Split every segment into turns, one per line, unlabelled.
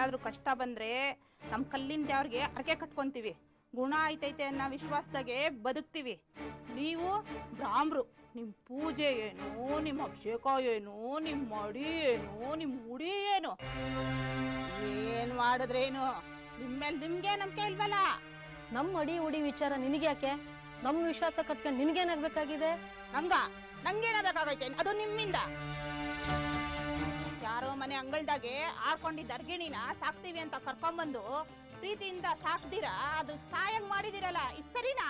ಏನಾದ್ರೂ ಕಷ್ಟ ಬಂದ್ರೆ ನಮ್ಮ ಕಲ್ಲಿನ ದೇವ್ರಿಗೆ ಅರ್ಕೆ ಕಟ್ಕೊಂತೀವಿ ಗುಣ ಐತೈತೆ ಅನ್ನೋ ವಿಶ್ವಾಸದಾಗೆ ಬದುಕ್ತೀವಿ ನೀವು ಬ್ರಾಹ್ಮರು ನಿಮ್ಮ ಪೂಜೆ ಏನು ನಿಮ್ಮ ಅಭಿಷೇಕ ಏನು ನಿಮ್ಮ ಮಡಿ ಏನು ನಿಮ್ಮ ಮುಡಿ ಏನು ಏನ್ ಮಾಡಿದ್ರೇನು ನಿಮ್ಮ ಮೇಲೆ ನಿಮ್ಗೆ ನಂಬಿಕೆ ಇಲ್ವಲ್ಲ
ನಮ್ಮ ಅಡಿ ಉಡಿ ವಿಚಾರ ನಿನಗೆ ಯಾಕೆ ನಮ್ಮ ವಿಶ್ವಾಸ ಕಟ್ಕೊಂಡು ನಿನಗೇನಾಗಬೇಕಾಗಿದೆ
ನಂಗ ನಂಗೇನಾಗಬೇಕಾಗೈತೆ ಅದು ನಿಮ್ಮಿಂದ ಯಾರೋ ಮನೆ ಅಂಗಳದಾಗೆ ಆಡ್ಕೊಂಡಿದ್ದ ಅರ್ಗಿಣಿನ ಸಾಕ್ತೀವಿ ಅಂತ ಕರ್ಕೊಂಬಂದು ಪ್ರೀತಿಯಿಂದ ಸಾಕ್ದಿರಾ ಅದು ಸಾಯಂಗ್ ಮಾಡಿದಿರಲ್ಲ ಇದು ಸರಿನಾ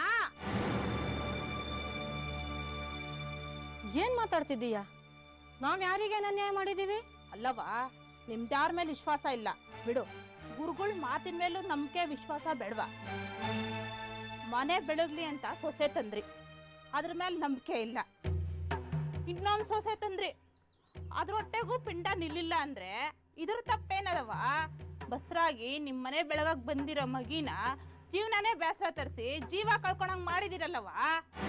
ಏನ್ ಮಾತಾಡ್ತಿದ್ದೀಯಾ ನಾವ್ ಯಾರಿಗೆ ಅನ್ಯಾಯ ಮಾಡಿದೀವಿ
ಅಲ್ಲವಾ ನಿಮ್ದ್ಯಾರ ಮೇಲೆ ವಿಶ್ವಾಸ ಇಲ್ಲ ಬಿಡು ಗುರುಗಳ ಮಾತಿನ ಮೇಲೂ ನಂಬಿಕೆ ವಿಶ್ವಾಸ ಬೇಡವಾ ಮನೆ ಬೆಳಗ್ಲಿ ಅಂತ ಸೊಸೆ ತಂದ್ರಿ ಅದ್ರ ಮೇಲೆ ನಂಬಿಕೆ ಇಲ್ಲ ಇನ್ನೊಂದು ಸೊಸೆ ತಂದ್ರಿ ಅದ್ರೊಟ್ಟೆಗೂ ಪಿಂಡ ನಿಲ್ಲಿಲ್ಲ ಅಂದ್ರೆ ಇದ್ರ ತಪ್ಪೇನದವ ಬಸ್ರಾಗಿ ನಿಮ್ ಮನೆ ಬೆಳಗಾಗ್ ಬಂದಿರೋ ಮಗಿನ ಜೀವನನೇ ಬೇಸರ ತರಿಸಿ ಜೀವ ಕಳ್ಕೊಳಂಗ್ ಮಾಡಿದಿರಲ್ಲವಾ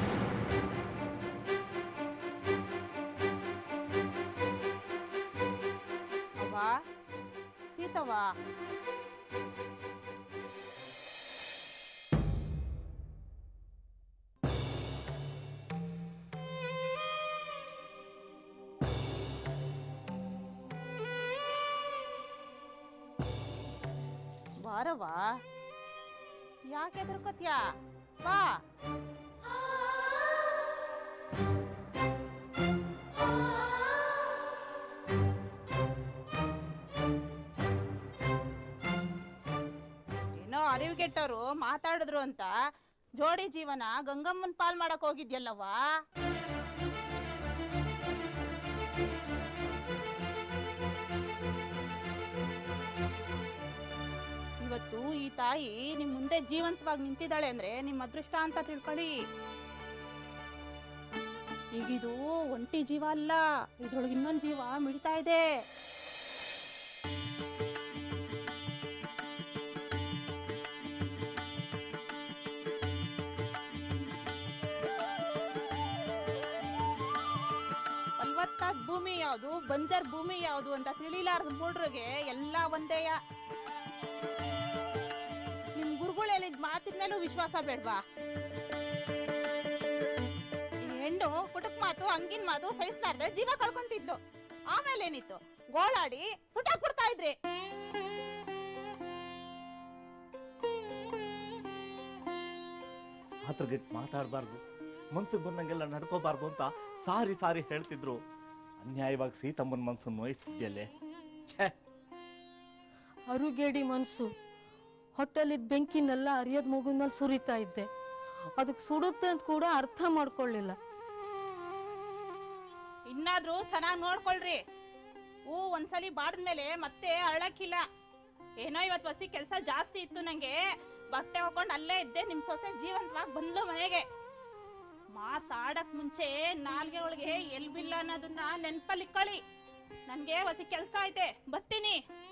ಅವ್ವ ಸೀತವ್ವ ಬಾರವ್ವ ಯಾಕೆ ಹೆದರ್ಕೋತ್ಯಾ ಬಾ ಏನೋ ಅರಿವುಗೆಟ್ಟವರು ಮಾತಾಡಿದ್ರು ಅಂತ ಜೋಡಿ ಜೀವನ ಗಂಗಮ್ಮನ್ ಪಾಲ್ ಮಾಡಕ್ ಹೋಗಿದ್ಯಲ್ಲವ್ವ ಇವತ್ತು ಈ ತಾಯಿ ನಿಮ್ ಮುಂದೆ ಜೀವಂತವಾಗಿ ನಿಂತಿದ್ದಾಳೆ ಅಂದ್ರೆ ನಿಮ್ ಅದೃಷ್ಟ ಅಂತ ತಿಳ್ಕೊಳ್ಳಿ ಈಗಿದು ಒಂಟಿ ಜೀವ ಅಲ್ಲ ಇದ್ರೊಳಗೆ ಇನ್ನೊಂದ್ ಜೀವ ಮಿಡಿತಾ ಇದೆ ಫಲವತ್ತಾದ ಭೂಮಿ ಯಾವುದು ಬಂಜರ್ ಭೂಮಿ ಯಾವುದು ಅಂತ ತಿಳಿಲಾರ್ದ ಮೂಡ್ರಿಗೆ ಎಲ್ಲ ಒಂದೇಯ ನಿಮ್ ಗುರುಗಳು ಹೇಳಿದ ಮಾತಿನ ಮೇಲೂ ವಿಶ್ವಾಸ ಬೇಡ್ವಾ ಈ ಹೆಣ್ಣು ಕುಟುಕ್ ಮಾತು ಹಂಗಿನ ಮಾತು ಸಹಿಸ್ಲಾರ್ದೆ ಜೀವ ಕಳ್ಕೊಂತಿದ್ಲು ಆಮೇಲೆ ಏನಿತ್ತು ಗೋಳಾಡಿ ಸುಟ್ಟಾಕ್ಬಿಡ್ತಾ ಇದ್ರಿ
ಹತ್ರಗಿಟ್ಟು ಮಾತಾಡಬಾರ್ದು ಮನ್ಸಿಗೆ ಬಂದಂಗೆಲ್ಲ ನಡ್ಕೋಬಾರ್ದು ಅಂತ ಸಾರಿ ಸಾರಿ ಹೇಳ್ತಿದ್ರು ಅನ್ಯಾಯವಾಗಿ ಸೀತಮ್ಮನ ಮನ್ಸು ನೋಯ್ತಿದ್ಯಲ್ಲೇ ಛೇ
ಅರುಗೇಡಿ ಮನ್ಸು ಹೊಟ್ಟೆಲಿದ್ದ ಬೆಂಕಿನೆಲ್ಲ ಅರಿಯೋದ್ ಮಗುನ ಮೇಲೆ ಸುರಿತಾ ಇದ್ದೆ ಅದಕ್ಕೆ ಸುಡುತ್ತೆ ಅಂತ ಕೂಡ ಅರ್ಥ ಮಾಡ್ಕೊಳ್ಳಿಲ್ಲ
ಇನ್ನಾದ್ರೂ ಚೆನ್ನಾಗಿ ನೋಡ್ಕೊಳ್ರಿ ಹೂ ಒಂದ್ಸಲಿ ಬಾಡ್ದ್ಮೇಲೆ ಮತ್ತೆ ಅರಳಕ್ಕಿಲ್ಲ ಏನೋ ಇವತ್ತು ಹೊಸಿ ಕೆಲಸ ಜಾಸ್ತಿ ಇತ್ತು ನಂಗೆ ಬಟ್ಟೆ ಹಾಕೊಂಡು ಅಲ್ಲೇ ಇದ್ದೆ ನಿಮ್ ಸೊಸೆ ಜೀವಂತವಾಗಿ ಬಂದ್ಲು ಮನೆಗೆ ಮಾತಾಡಕ್ ಮುಂಚೆ ನಾಲ್ಗೆ ಒಳಗೆ ಎಲ್ಬಿಲ್ಲ ಅನ್ನೋದನ್ನ ನೆನ್ಪಲ್ಲಿಕ್ಕಳಿ ನನ್ಗೆ ಹೊಸಿ ಕೆಲಸ ಐತೆ ಬರ್ತೀನಿ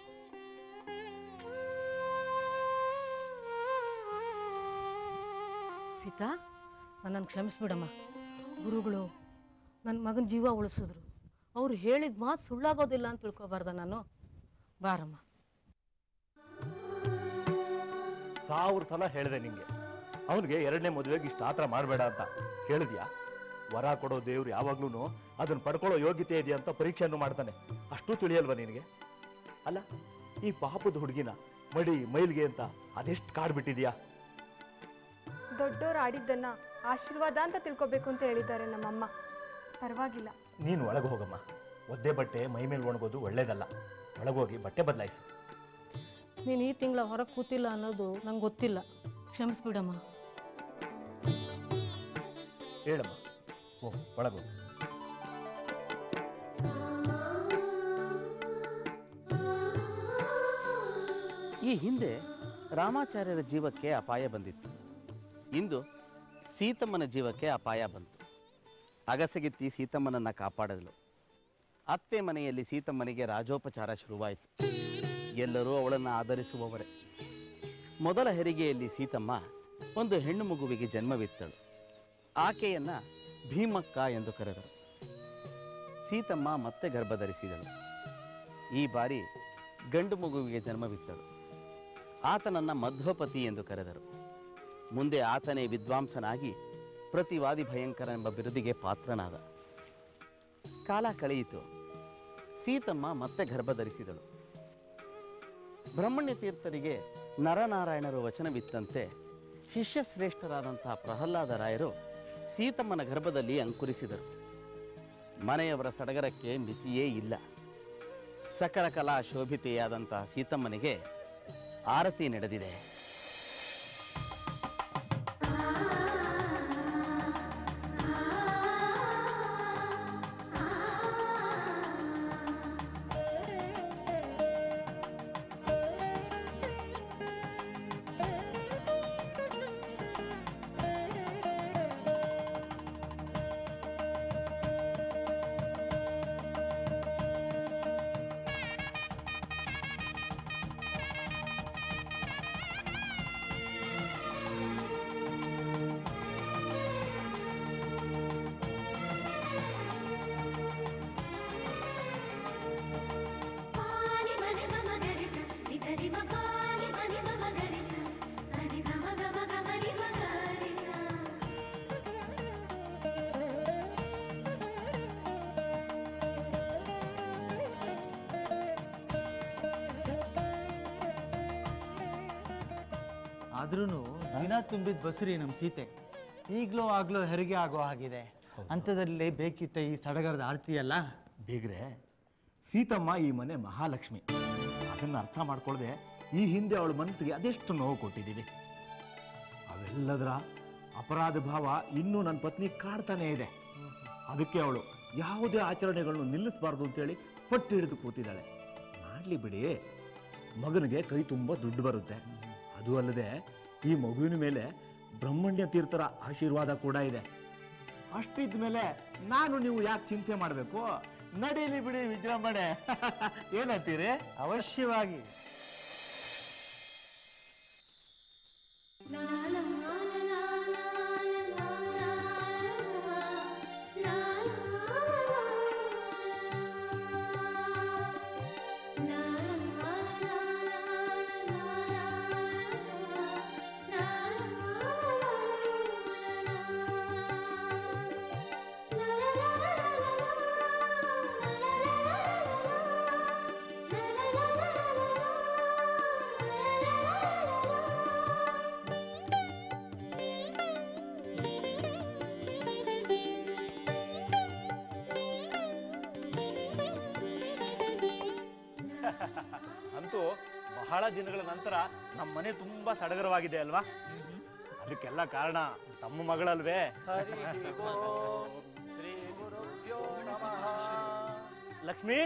ಸೀತಾ ನನ್ನನ್ನು ಕ್ಷಮಿಸ್ಬಿಡಮ್ಮ ಗುರುಗಳು ನನ್ನ ಮಗನ ಜೀವ ಉಳಿಸಿದ್ರು ಅವ್ರು ಹೇಳಿದ ಮಾತು ಸುಳ್ಳಾಗೋದಿಲ್ಲ ಅಂತ ತಿಳ್ಕೊಬಾರ್ದ ನಾನು ಬಾರಮ್ಮ
ಸಾವಿರ ಸಲ ಹೇಳಿದೆ ನಿಂಗೆ ಅವನಿಗೆ ಎರಡನೇ ಮದುವೆಗೆ ಇಷ್ಟ ಆತರ ಮಾಡಬೇಡ ಅಂತ ಹೇಳಿದ್ಯಾ ವರ ಕೊಡೋ ದೇವ್ರು ಯಾವಾಗ್ಲೂ ಅದನ್ನ ಪಡ್ಕೊಳ್ಳೋ ಯೋಗ್ಯತೆ ಇದೆಯಾ ಅಂತ ಪರೀಕ್ಷೆಯನ್ನು ಮಾಡ್ತಾನೆ ಅಷ್ಟು ತಿಳಿಯಲ್ವಾ ನಿನಗೆ ಅಲ್ಲ ಈ ಪಾಪದ ಹುಡುಗಿನ ಮಡಿ ಮೈಲ್ಗೆ ಅಂತ ಅದೆಷ್ಟು ಕಾಡ್ಬಿಟ್ಟಿದ್ಯಾ
ದೊಡ್ಡೋರು ಆಡಿದ್ದನ್ನ ಆಶೀರ್ವಾದ ಅಂತ ತಿಳ್ಕೊಬೇಕು ಅಂತ ಹೇಳಿದ್ದಾರೆ ನಮ್ಮಮ್ಮ ಪರವಾಗಿಲ್ಲ
ನೀನು ಒಳಗೆ ಹೋಗಮ್ಮ ಒದ್ದೆ ಬಟ್ಟೆ ಮೈ ಮೇಲೆ ಒಣಗೋದು ಒಳ್ಳೇದಲ್ಲ ಒಳಗೋಗಿ ಬಟ್ಟೆ ಬದಲಾಯಿಸು
ನೀನು ಈ ತಿಂಗಳ ಹೊರಗೆ ಕೂತಿಲ್ಲ ಅನ್ನೋದು ನಂಗೆ ಗೊತ್ತಿಲ್ಲ ಕ್ಷಮಿಸ್ಬಿಡಮ್ಮ
ಹೇಳಮ್ಮ ಓ ಒಳಗೋಗಿ
ಈ ಹಿಂದೆ ರಾಮಾಚಾರ್ಯರ ಜೀವಕ್ಕೆ ಅಪಾಯ ಬಂದಿತ್ತು ಇಂದು ಸೀತಮ್ಮನ ಜೀವಕ್ಕೆ ಅಪಾಯ ಬಂತು ಅಗಸಗಿತ್ತಿ ಸೀತಮ್ಮನನ್ನು ಕಾಪಾಡಲು ಅತ್ತೆ ಮನೆಯಲ್ಲಿ ಸೀತಮ್ಮನಿಗೆ ರಾಜೋಪಚಾರ ಶುರುವಾಯಿತು ಎಲ್ಲರೂ ಅವಳನ್ನು ಆಧರಿಸುವವರೇ ಮೊದಲ ಹೆರಿಗೆಯಲ್ಲಿ ಸೀತಮ್ಮ ಒಂದು ಹೆಣ್ಣು ಮಗುವಿಗೆ ಜನ್ಮವಿತ್ತಳು ಆಕೆಯನ್ನ ಭೀಮಕ್ಕ ಎಂದು ಕರೆದರು ಸೀತಮ್ಮ ಮತ್ತೆ ಗರ್ಭ ಧರಿಸಿದಳು ಈ ಬಾರಿ ಗಂಡು ಮಗುವಿಗೆ ಜನ್ಮವಿತ್ತಳು ಆತನನ್ನ ಮಧ್ವಪತಿ ಎಂದು ಕರೆದರು ಮುಂದೆ ಆತನೇ ವಿದ್ವಾಂಸನಾಗಿ ಪ್ರತಿವಾದಿ ಭಯಂಕರ ಎಂಬ ಬಿರುದಿಗೆ ಪಾತ್ರನಾದ ಕಾಲ ಕಳೆಯಿತು ಸೀತಮ್ಮ ಮತ್ತೆ ಗರ್ಭ ಧರಿಸಿದಳು ಬ್ರಹ್ಮಣ್ಯ ತೀರ್ಥರಿಗೆ ನರನಾರಾಯಣರು ವಚನವಿತ್ತಂತೆ ಶಿಷ್ಯಶ್ರೇಷ್ಠರಾದಂತಹ ಪ್ರಹ್ಲಾದ ರಾಯರು ಸೀತಮ್ಮನ ಗರ್ಭದಲ್ಲಿ ಅಂಕುರಿಸಿದರು ಮನೆಯವರ ಸಡಗರಕ್ಕೆ ಮಿತಿಯೇ ಇಲ್ಲ ಸಕಲ ಕಲಾ ಶೋಭಿತೆಯಾದಂತಹ ಸೀತಮ್ಮನಿಗೆ ಆರತಿ ನಡೆದಿದೆ
పాని మని మమ గరిస నిసరి మ పాని మని మమ గరిస సని సమ గమ గమని మ గరిస
ಆದ್ರೂ ದಿನ ತುಂಬಿದ ಬಸ್ರಿ ನಮ್ಮ ಸೀತೆ ಈಗಲೂ ಆಗ್ಲೂ ಹೆರಿಗೆ ಆಗೋ ಹಾಗಿದೆ ಅಂಥದ್ರಲ್ಲಿ ಬೇಕಿತ್ತ ಈ ಸಡಗರದ ಆರತಿ ಅಲ್ಲ
ಬೀಗ್ರೆ ಸೀತಮ್ಮ ಈ ಮನೆ ಮಹಾಲಕ್ಷ್ಮಿ ಅದನ್ನ ಅರ್ಥ ಮಾಡ್ಕೊಳ್ಳದೆ ಈ ಹಿಂದೆ ಅವಳ ಮನಸ್ಸಿಗೆ ಅದೆಷ್ಟು ನೋವು ಕೊಟ್ಟಿದ್ದೀವಿ ಅವೆಲ್ಲದರ ಅಪರಾಧ ಭಾವ ಇನ್ನೂ ನನ್ನ ಪತ್ನಿ ಕಾಡ್ತಾನೇ ಇದೆ ಅದಕ್ಕೆ ಅವಳು ಯಾವುದೇ ಆಚರಣೆಗಳನ್ನು ನಿಲ್ಲಿಸಬಾರ್ದು ಅಂತೇಳಿ ಪಟ್ಟು ಹಿಡಿದು ಕೂತಿದ್ದಾಳೆ ಮಾಡಲಿ ಬಿಡಿ ಮಗನಿಗೆ ಕೈ ತುಂಬ ದುಡ್ಡು ಬರುತ್ತೆ ಅದು ಅಲ್ಲದೆ ಈ ಮಗುವಿನ ಮೇಲೆ ಬ್ರಹ್ಮಣ್ಯ ತೀರ್ಥರ ಆಶೀರ್ವಾದ ಕೂಡ ಇದೆ ಅಷ್ಟಿದ್ದ ಮೇಲೆ ನಾನು ನೀವು ಯಾಕೆ ಚಿಂತೆ ಮಾಡಬೇಕು ನಡೀಲಿ ಬಿಡಿ ವಿಜೃಂಭಣೆ ಏನಂತೀರಿ
ಅವಶ್ಯವಾಗಿ
ಲಾ ಲಾ ಲಾ ಲಾ ಲಾ ಲಾ ಲಾ
ಅಂತೂ ಬಹಳ ದಿನಗಳ ನಂತರ ನಮ್ಮ ಮನೆ ತುಂಬಾ ಸಡಗರವಾಗಿದೆ ಅಲ್ವಾ ಅದಕ್ಕೆಲ್ಲ ಕಾರಣ ತಮ್ಮ ಮಗಳಲ್ವೇ ಲಕ್ಷ್ಮಿ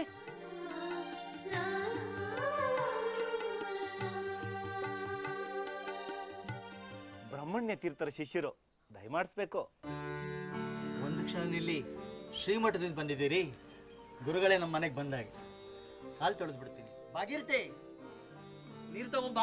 ಬ್ರಹ್ಮಣ್ಯ ತೀರ್ಥರ ಶಿಷ್ಯರು ದಯಮಾಡಿಸ್ಬೇಕು
ಒಂದು ಕ್ಷಣ ನಿಲ್ಲಿ ಶ್ರೀಮಠದಿಂದ ಬಂದಿದ್ದೀರಿ ಗುರುಗಳೇ ನಮ್ಮ ಮನೆಗೆ ಬಂದಾಗ ಕಾಲು ತೊಳೆದು ಬಿಡ್ತೀನಿ ಬಾಗಿರ್ತೆ ನೀರು ತಗೊಂಬಾ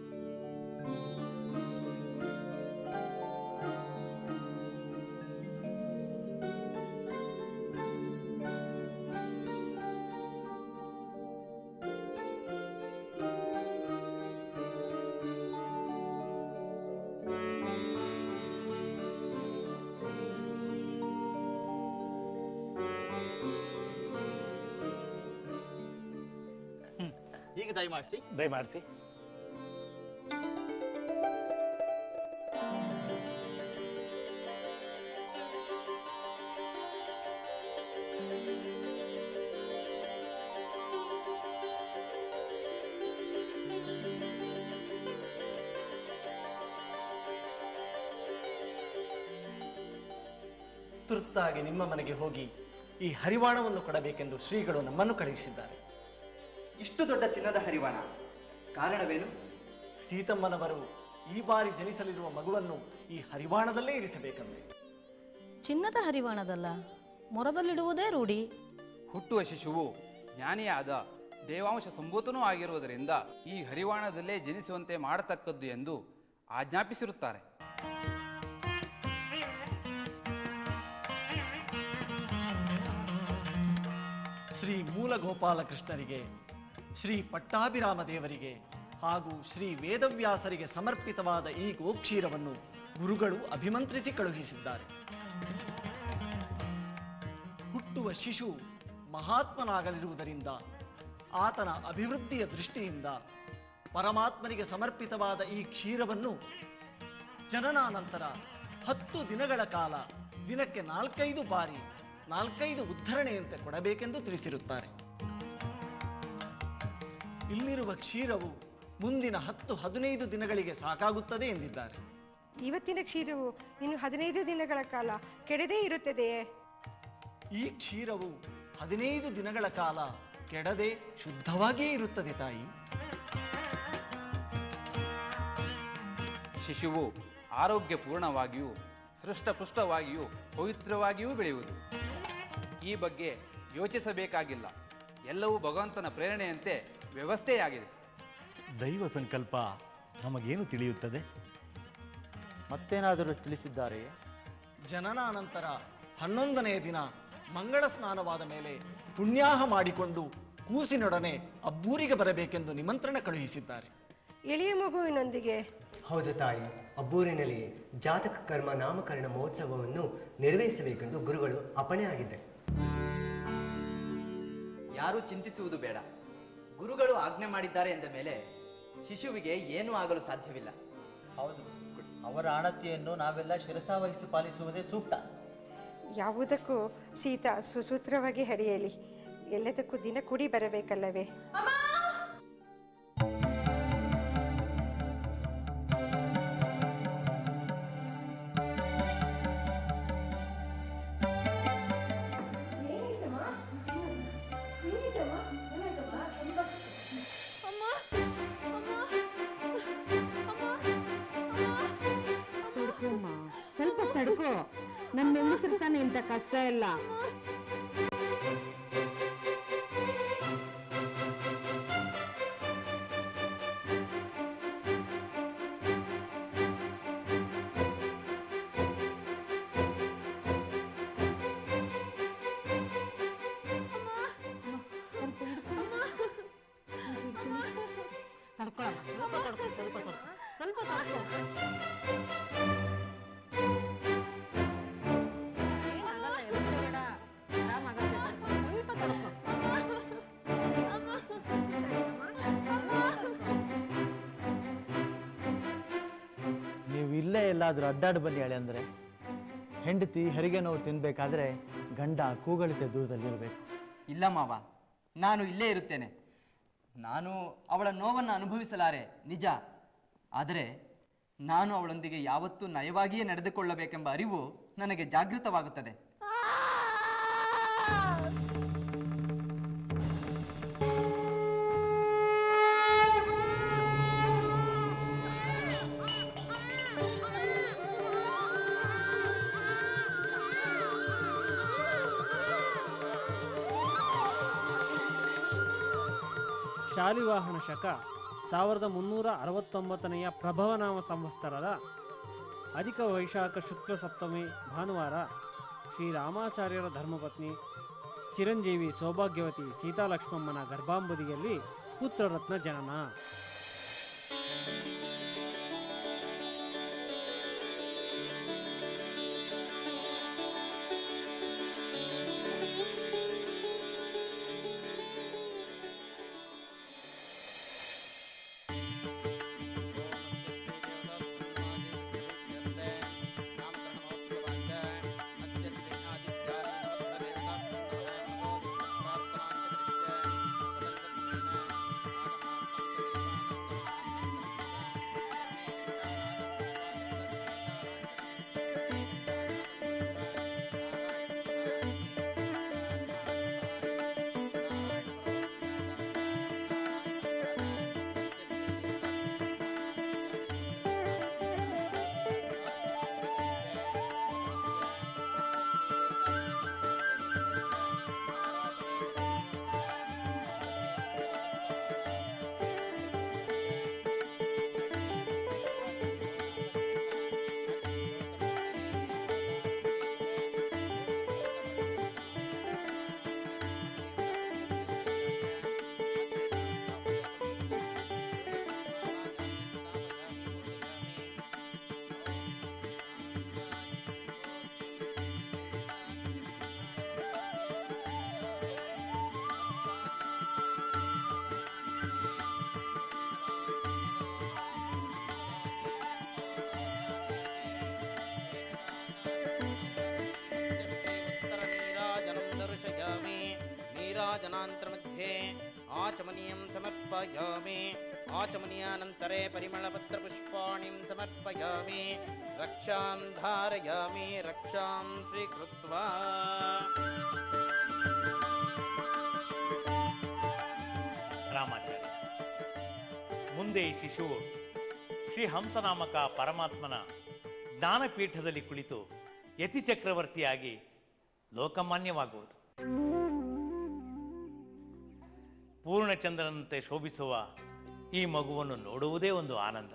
ಈಗ ದಯಮಾಡಿಸಿ
ದಯಮಾಡಿಸಿ
ತುರ್ತಾಗಿ ನಿಮ್ಮ ಮನೆಗೆ ಹೋಗಿ ಈ ಹರಿವಾಣವನ್ನು ಕೊಡಬೇಕೆಂದು ಶ್ರೀಗಳು ನಮ್ಮನ್ನು ಕಳುಹಿಸಿದ್ದಾರೆ
ಇಷ್ಟು ದೊಡ್ಡ ಚಿನ್ನದ ಹರಿವಾಣ ಕಾರಣವೇನು
ಸೀತಮ್ಮನವರು ಈ ಬಾರಿ ಜನಿಸಲಿರುವ ಮಗುವನ್ನು ಈ ಹರಿವಾಣದಲ್ಲೇ ಇರಿಸಬೇಕಂತೆ
ಚಿನ್ನದ ಹರಿವಾಣದಲ್ಲ ಮೊರದಲ್ಲಿಡುವುದೇ ರೂಢಿ
ಹುಟ್ಟುವ ಶಿಶುವು ಜ್ಞಾನಿಯಾದ ದೇವಾಂಶ ಸಂಭೂತನೂ ಆಗಿರುವುದರಿಂದ ಈ ಹರಿವಾಣದಲ್ಲೇ ಜನಿಸುವಂತೆ ಮಾಡತಕ್ಕದ್ದು ಎಂದು ಆಜ್ಞಾಪಿಸಿರುತ್ತಾರೆ
ಶ್ರೀ ಮೂಲ ಗೋಪಾಲ ಕೃಷ್ಣರಿಗೆ
ಶ್ರೀ ಪಟ್ಟಾಭಿರಾಮ ದೇವರಿಗೆ ಹಾಗೂ ಶ್ರೀ ವೇದವ್ಯಾಸರಿಗೆ ಸಮರ್ಪಿತವಾದ ಈ ಗೋಕ್ಷೀರವನ್ನು ಗುರುಗಳು ಅಭಿಮಂತ್ರಿಸಿ ಕಳುಹಿಸಿದ್ದಾರೆ ಹುಟ್ಟುವ ಶಿಶು ಮಹಾತ್ಮನಾಗಲಿರುವುದರಿಂದ ಆತನ ಅಭಿವೃದ್ಧಿಯ ದೃಷ್ಟಿಯಿಂದ ಪರಮಾತ್ಮನಿಗೆ ಸಮರ್ಪಿತವಾದ ಈ ಕ್ಷೀರವನ್ನು ಜನನಾನಂತರ ಹತ್ತು ದಿನಗಳ ಕಾಲ ದಿನಕ್ಕೆ ನಾಲ್ಕೈದು ಬಾರಿ ನಾಲ್ಕೈದು ಉದ್ಧರಣೆಯಂತೆ ಕೊಡಬೇಕೆಂದು ತಿಳಿಸಿರುತ್ತಾರೆ ಇಲ್ಲಿರುವ ಕ್ಷೀರವು ಮುಂದಿನ ಹತ್ತು ಹದಿನೈದು ದಿನಗಳಿಗೆ ಸಾಕಾಗುತ್ತದೆ ಎಂದಿದ್ದಾರೆ
ಇವತ್ತಿನ ಕ್ಷೀರವು ಇನ್ನು ಹದಿನೈದು ದಿನಗಳ ಕಾಲ ಕೆಡದೇ ಇರುತ್ತದೆಯೇ
ಈ ಕ್ಷೀರವು ಹದಿನೈದು ದಿನಗಳ ಕಾಲ ಕೆಡದೆ ಶುದ್ಧವಾಗಿಯೇ ಇರುತ್ತದೆ ತಾಯಿ
ಶಿಶುವು ಆರೋಗ್ಯಪೂರ್ಣವಾಗಿಯೂ ಹೃಷ್ಟಪುಷ್ಟವಾಗಿಯೂ ಪವಿತ್ರವಾಗಿಯೂ ಬೆಳೆಯುವುದು ಈ ಬಗ್ಗೆ ಯೋಚಿಸಬೇಕಾಗಿಲ್ಲ ಎಲ್ಲವೂ ಭಗವಂತನ ಪ್ರೇರಣೆಯಂತೆ ವ್ಯವಸ್ಥೆಯಾಗಿದೆ
ದೈವ ಸಂಕಲ್ಪ ನಮಗೇನು ತಿಳಿಯುತ್ತದೆ
ಮತ್ತೇನಾದರೂ ತಿಳಿಸಿದ್ದಾರೆ
ಜನನಾನಂತರ ಹನ್ನೊಂದನೆಯ ದಿನ ಮಂಗಳ ಸ್ನಾನವಾದ ಮೇಲೆ ಪುಣ್ಯಾಹ ಮಾಡಿಕೊಂಡು ಕೂಸಿನೊಡನೆ ಅಬ್ಬೂರಿಗೆ ಬರಬೇಕೆಂದು ನಿಮಂತ್ರಣ ಕಳುಹಿಸಿದ್ದಾರೆ
ಎಳೆಯ ಮಗುವಿನೊಂದಿಗೆ
ಹೌದು ತಾಯಿ ಅಬ್ಬೂರಿನಲ್ಲಿ ಜಾತಕ ಕರ್ಮ ನಾಮಕರಣ ಮಹೋತ್ಸವವನ್ನು ನೆರವೇರಿಸಬೇಕೆಂದು ಗುರುಗಳು ಅಪಣೆ ಆಗಿದ್ದೆ
ಯಾರೂ ಚಿಂತಿಸುವುದು ಬೇಡ ಗುರುಗಳು ಆಜ್ಞೆ ಮಾಡಿದ್ದಾರೆ ಎಂದ ಮೇಲೆ ಶಿಶುವಿಗೆ ಏನೂ ಆಗಲು ಸಾಧ್ಯವಿಲ್ಲ
ಹೌದು ಅವರ ಆಣತಿಯನ್ನು ನಾವೆಲ್ಲ ಶಿರಸಾವಹಿಸಿ ಪಾಲಿಸುವುದೇ ಸೂಕ್ತ
ಯಾವುದಕ್ಕೂ ಸೀತಾ ಸುಸೂತ್ರವಾಗಿ ಹರಿಯಲಿ ಎಲ್ಲದಕ್ಕೂ ದಿನ ಕೂಡಿ ಬರಬೇಕಲ್ಲವೇ
ತಡ್ಕೊಮ್ಮ ಸ್ವಲ್ಪ ತಡ್ಕೋ ನಮ್ಮ ಹೆಂಗಸ್ರು ತಾನೆ ಇಂಥ ಕಷ್ಟ ಇಲ್ಲ
ತಡ್ಕೊಳಮ್ಮ ಸ್ವಲ್ಪ ತಡ್ಕೊ ಸ್ವಲ್ಪ ತಡ್ಕೊ ಸ್ವಲ್ಪ ತಡ್ಕೊ ಏನಾಗಲ್ಲ, ಹೆದರ್ಕೋಬೇಡ. ಆರಾಮಾಗತ್ತೆ. ಸ್ವಲ್ಪ ತಡ್ಕೊ.
ನೀವು ಇಲ್ಲೇ ಎಲ್ಲಾದರೂ ಅಡ್ಡಾಡಿ ಬನ್ನಿ ಹೇಳಿ ಅಂದರೆ ಹೆಂಡತಿ ಹೆರಿಗೆ ನೋವು ತಿನ್ನಬೇಕಾದ್ರೆ ಗಂಡ ಕೂಗಳಿಕೆ ದೂರದಲ್ಲಿರಬೇಕು
ಇಲ್ಲ ಮಾವ ನಾನು ಇಲ್ಲೇ ಇರುತ್ತೇನೆ ನಾನು ಅವಳ ನೋವನ್ನು ಅನುಭವಿಸಲಾರೆ ನಿಜ ಆದರೆ ನಾನು ಅವಳೊಂದಿಗೆ ಯಾವತ್ತೂ ನಯವಾಗಿಯೇ ನಡೆದುಕೊಳ್ಳಬೇಕೆಂಬ ಅರಿವು ನನಗೆ ಜಾಗೃತವಾಗುತ್ತದೆ
ಶಾಲಿವಾಹನ ಶಕ ಸಾವಿರದ ಮುನ್ನೂರ ಅರವತ್ತೊಂಬತ್ತನೆಯ ಪ್ರಭವನಾಮ ಸಂವತ್ಸರದ ಅಧಿಕ ವೈಶಾಖ ಶುಕ್ಲ ಸಪ್ತಮಿ ಭಾನುವಾರ ಶ್ರೀರಾಮಾಚಾರ್ಯರ ಧರ್ಮಪತ್ನಿ ಚಿರಂಜೀವಿ ಸೌಭಾಗ್ಯವತಿ ಸೀತಾಲಕ್ಷ್ಮಮ್ಮನ ಗರ್ಭಾಂಬುದಿಯಲ್ಲಿ ಪುತ್ರರತ್ನ ಜನನ
ಆದಿತ್ಯ
दक्षिणान्तर्मध्ये आचमनीयं समर्पयामि आचमनीयानन्तरे परिमलपत्रपुष्पाणिं समर्पयामि रक्षां धारयामि रक्षां स्वीकृत्वा
ರಾಮಾಚಾರ್ಯ ಮುಂದೆ ಈ ಶಿಶುವು ಶ್ರೀ ಹಂಸನಾಮಕ ಪರಮಾತ್ಮನ ಜ್ಞಾನಪೀಠದಲ್ಲಿ ಕುಳಿತು ಯತಿ ಚಕ್ರವರ್ತಿಯಾಗಿ ಲೋಕಮಾನ್ಯವಾಗುವುದು ಪೂರ್ಣಚಂದ್ರನಂತೆ ಶೋಭಿಸುವ ಈ ಮಗುವನ್ನು ನೋಡುವುದೇ ಒಂದು ಆನಂದ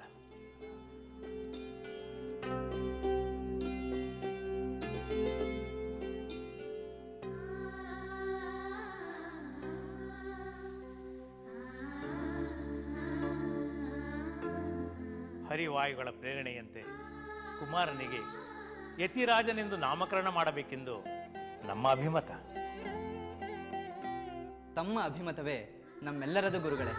ಹರಿವಾಯುಗಳ ಪ್ರೇರಣೆಯಂತೆ ಕುಮಾರನಿಗೆ ಯತಿರಾಜನೆಂದು ನಾಮಕರಣ ಮಾಡಬೇಕೆಂದು ನಮ್ಮ ಅಭಿಮತ
ತಮ್ಮ ಅಭಿಮತವೇ ನಮ್ಮೆಲ್ಲರದು ಗುರುಗಳೇ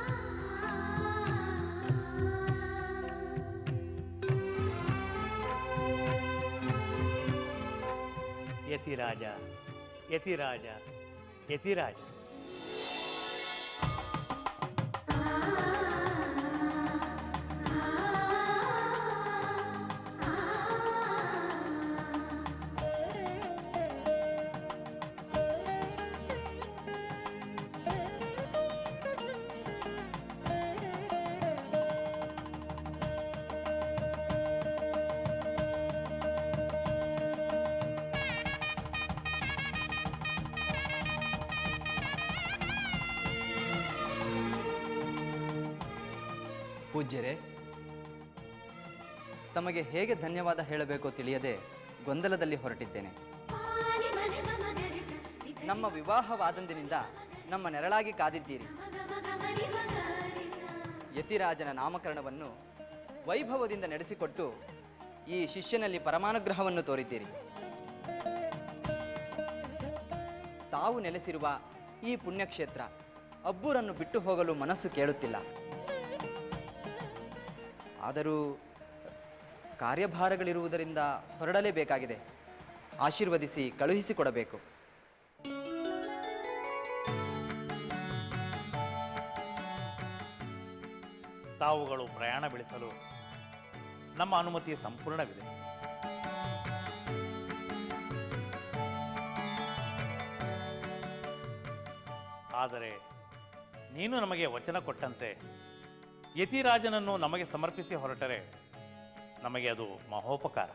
ಯತಿರಾಜ ಯತಿರಾಜ ಯತಿರಾಜ
ಪೂಜ್ಯರೇ ತಮಗೆ ಹೇಗೆ ಧನ್ಯವಾದ ಹೇಳಬೇಕೋ ತಿಳಿಯದೆ ಗೊಂದಲದಲ್ಲಿ ಹೊರಟಿದ್ದೇನೆ ನಮ್ಮ ವಿವಾಹವಾದಂದಿನಿಂದ ನಮ್ಮ ನೆರಳಾಗಿ ಕಾದಿದ್ದೀರಿ ಯತಿರಾಜನ ನಾಮಕರಣವನ್ನು ವೈಭವದಿಂದ ನಡೆಸಿಕೊಟ್ಟು ಈ ಶಿಷ್ಯನಲ್ಲಿ ಪರಮಾನುಗ್ರಹವನ್ನು ತೋರಿದ್ದೀರಿ ತಾವು ನೆಲೆಸಿರುವ ಈ ಪುಣ್ಯಕ್ಷೇತ್ರ ಅಬ್ಬೂರನ್ನು ಬಿಟ್ಟು ಹೋಗಲು ಮನಸ್ಸು ಕೇಳುತ್ತಿಲ್ಲ ಆದರೂ ಕಾರ್ಯಭಾರಗಳಿರುವುದರಿಂದ ಹೊರಡಲೇಬೇಕಾಗಿದೆ ಆಶೀರ್ವದಿಸಿ ಕಳುಹಿಸಿಕೊಡಬೇಕು
ತಾವುಗಳು ಪ್ರಯಾಣ ಬೆಳೆಸಲು ನಮ್ಮ ಅನುಮತಿ ಸಂಪೂರ್ಣವಿದೆ ಆದರೆ ನೀನು ನಮಗೆ ವಚನ ಕೊಟ್ಟಂತೆ ಯತಿರಾಜನನ್ನು ನಮಗೆ ಸಮರ್ಪಿಸಿ ಹೊರಟರೆ ನಮಗೆ ಅದು ಮಹೋಪಕಾರ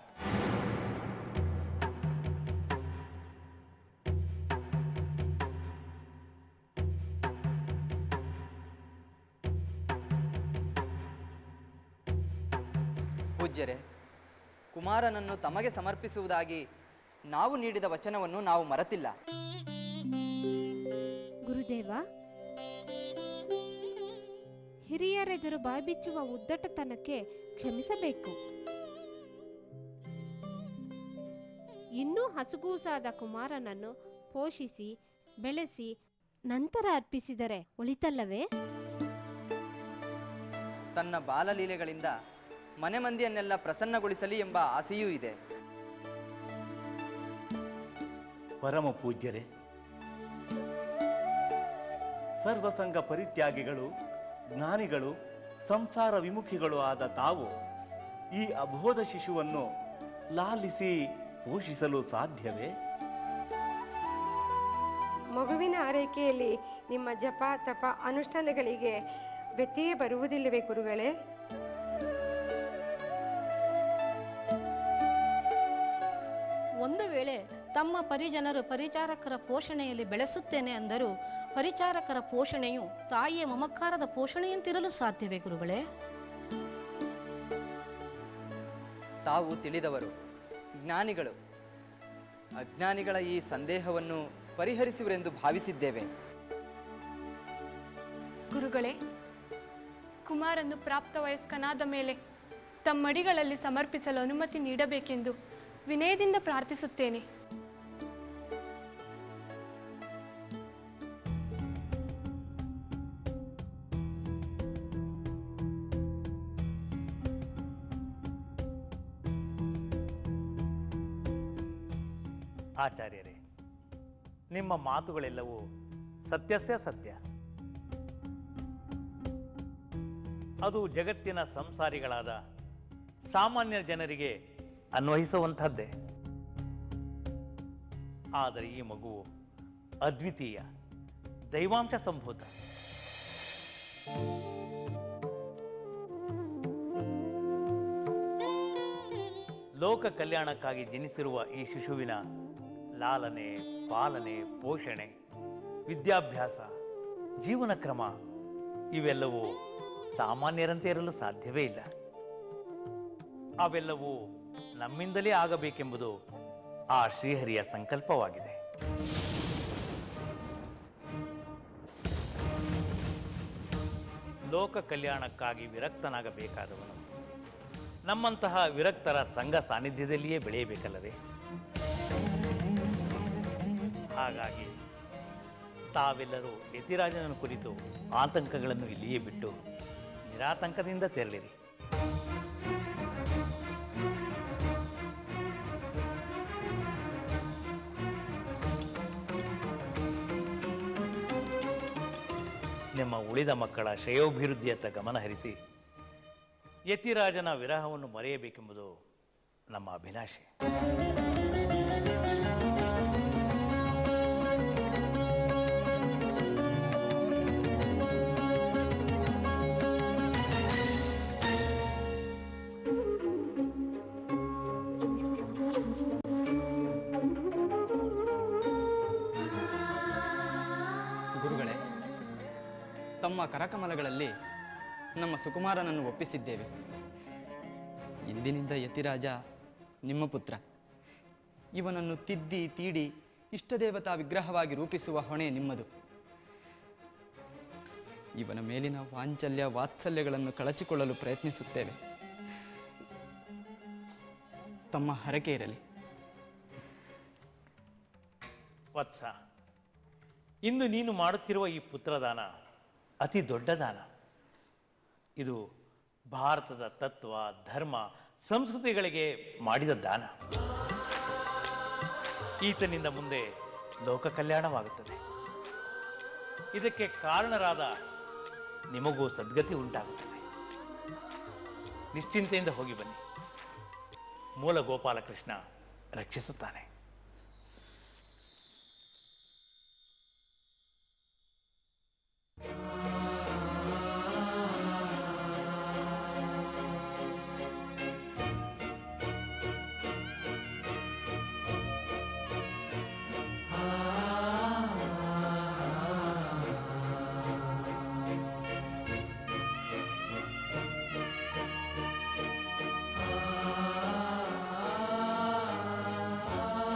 ಪೂಜ್ಯರೇ ಕುಮಾರನನ್ನು ತಮಗೆ ಸಮರ್ಪಿಸುವುದಾಗಿ ನಾವು ನೀಡಿದ ವಚನವನ್ನು ನಾವು ಮರೆತಿಲ್ಲ
ಗುರುದೇವ ಹಿರಿಯರೆದುರು ಬಾಯ್ಬಿಚ್ಚುವ ಉದ್ದಟತನಕ್ಕೆ ಕ್ಷಮಿಸಬೇಕು ಇನ್ನೂ ಹಸುಗೂಸಾದ ಕುಮಾರನನ್ನು ಪೋಷಿಸಿ ಬೆಳೆಸಿ ನಂತರ ಅರ್ಪಿಸಿದರೆ ಒಳಿತಲ್ಲವೇ
ತನ್ನ ಬಾಲಲೀಲೆಗಳಿಂದ ಮನೆ ಮಂದಿಯನ್ನೆಲ್ಲ ಪ್ರಸನ್ನಗೊಳಿಸಲಿ ಎಂಬ ಆಸೆಯೂ ಇದೆ
ಪರಮ ಪೂಜ್ಯರೇ ಸರ್ವಸಂಗ ಪರಿತ್ಯಾಗಿಗಳು ಜ್ಞಾನಿಗಳು ಸಂಸಾರ ವಿಮುಖಿಗಳು ಆದ ತಾವು ಈ ಅಬೋಧ ಶಿಶುವನ್ನು ಲಾಲಿಸಿ ಪೋಷಿಸಲು ಸಾಧ್ಯವೇ
ಮಗುವಿನ ಆರೈಕೆಯಲ್ಲಿ ನಿಮ್ಮ ಜಪ ತಪ ಅನುಷ್ಠಾನಗಳಿಗೆ ವ್ಯತ್ಯಯ ಬರುವುದಿಲ್ಲವೇ ಗುರುಗಳೇ
ಒಂದು ವೇಳೆ ತಮ್ಮ ಪರಿಜನರು ಪರಿಚಾರಕರ ಪೋಷಣೆಯಲ್ಲಿ ಬೆಳೆಸುತ್ತೇನೆ ಅಂದರೂ ಪರಿಚಾರಕರ ಪೋಷಣೆಯು ತಾಯಿಯ ಮಮಕಾರದ ಪೋಷಣೆಯಂತಿರಲು ಸಾಧ್ಯವೇ ಗುರುಗಳೇ
ತಾವು ತಿಳಿದವರು ಜ್ಞಾನಿಗಳು ಅಜ್ಞಾನಿಗಳ ಈ ಸಂದೇಹವನ್ನು ಪರಿಹರಿಸುವರೆಂದು ಭಾವಿಸಿದ್ದೇವೆ
ಗುರುಗಳೇ ಕುಮಾರನ್ನು ಪ್ರಾಪ್ತ ವಯಸ್ಕನಾದ ಮೇಲೆ ತಮ್ಮಡಿಗಳಲ್ಲಿ ಸಮರ್ಪಿಸಲು ಅನುಮತಿ ನೀಡಬೇಕೆಂದು ವಿನಯದಿಂದ ಪ್ರಾರ್ಥಿಸುತ್ತೇನೆ
ಆಚಾರ್ಯರೇ ನಿಮ್ಮ ಮಾತುಗಳೆಲ್ಲವೂ ಸತ್ಯಸ್ಯ ಸತ್ಯ ಅದು ಜಗತ್ತಿನ ಸಂಸಾರಿಗಳಾದ ಸಾಮಾನ್ಯ ಜನರಿಗೆ ಅನ್ವಯಿಸುವಂಥದ್ದೇ ಆದರೆ ಈ ಮಗುವು ಅದ್ವಿತೀಯ ದೈವಾಂಶ ಸಂಭೂತ ಲೋಕ ಕಲ್ಯಾಣಕ್ಕಾಗಿ ಜನಿಸಿರುವ ಈ ಶಿಶುವಿನ ಲಾಲನೆ ಪಾಲನೆ ಪೋಷಣೆ ವಿದ್ಯಾಭ್ಯಾಸ ಜೀವನ ಕ್ರಮ ಇವೆಲ್ಲವೂ ಸಾಮಾನ್ಯರಂತೆ ಇರಲು ಸಾಧ್ಯವೇ ಇಲ್ಲ ಅವೆಲ್ಲವೂ ನಮ್ಮಿಂದಲೇ ಆಗಬೇಕೆಂಬುದು ಆ ಶ್ರೀಹರಿಯ ಸಂಕಲ್ಪವಾಗಿದೆ ಲೋಕ ಕಲ್ಯಾಣಕ್ಕಾಗಿ ವಿರಕ್ತನಾಗಬೇಕಾದವನು ನಮ್ಮಂತಹ ವಿರಕ್ತರ ಸಂಘ ಸಾನ್ನಿಧ್ಯದಲ್ಲಿಯೇ ಬೆಳೆಯಬೇಕಲ್ಲವೇ ಹಾಗಾಗಿ ತಾವೆಲ್ಲರೂ ಯತಿರಾಜನನ್ನು ಕುರಿತು ಆತಂಕಗಳನ್ನು ಇಲ್ಲಿಯೇ ಬಿಟ್ಟು ನಿರಾತಂಕದಿಂದ ತೆರಳಿರಿ ನಿಮ್ಮ ಉಳಿದ ಮಕ್ಕಳ ಶ್ರೇಯೋಭಿವೃದ್ಧಿಯತ್ತ ಗಮನ ಹರಿಸಿ ಯತಿರಾಜನ ವಿರಹವನ್ನು ಮರೆಯಬೇಕೆಂಬುದು ನಮ್ಮ ಅಭಿಲಾಷೆ
ಗುರುಗಳೇ ತಮ್ಮ ಕರಕಮಲಗಳಲ್ಲಿ ನಮ್ಮ ಸುಕುಮಾರನನ್ನು ಒಪ್ಪಿಸಿದ್ದೇವೆ ಇಂದಿನಿಂದ ಯತಿರಾಜ ನಿಮ್ಮ ಪುತ್ರ ಇವನನ್ನು ತಿದ್ದಿ ತೀಡಿ ಇಷ್ಟದೇವತಾ ವಿಗ್ರಹವಾಗಿ ರೂಪಿಸುವ ಹೊಣೆ ನಿಮ್ಮದು ಇವನ ಮೇಲಿನ ವಾಂಚಲ್ಯ ವಾತ್ಸಲ್ಯಗಳನ್ನು ಕಳಚಿಕೊಳ್ಳಲು ಪ್ರಯತ್ನಿಸುತ್ತೇವೆ ತಮ್ಮ ಹರಕೆ ಇರಲಿ
ವತ್ಸ ಇಂದು ನೀನು ಮಾಡುತ್ತಿರುವ ಈ ಪುತ್ರದಾನ ಅತಿ ದೊಡ್ಡ ದಾನ ಇದು ಭಾರತದ ತತ್ವ ಧರ್ಮ ಸಂಸ್ಕೃತಿಗಳಿಗೆ ಮಾಡಿದ ದಾನ ಈತನಿಂದ ಮುಂದೆ ಲೋಕ ಕಲ್ಯಾಣವಾಗುತ್ತದೆ ಇದಕ್ಕೆ ಕಾರಣರಾದ ನಿಮಗೂ ಸದ್ಗತಿ ಉಂಟಾಗುತ್ತದೆ ನಿಶ್ಚಿಂತೆಯಿಂದ ಹೋಗಿ ಬನ್ನಿ ಮೂಲ ಗೋಪಾಲಕೃಷ್ಣ ರಕ್ಷಿಸುತ್ತಾನೆ
ಆ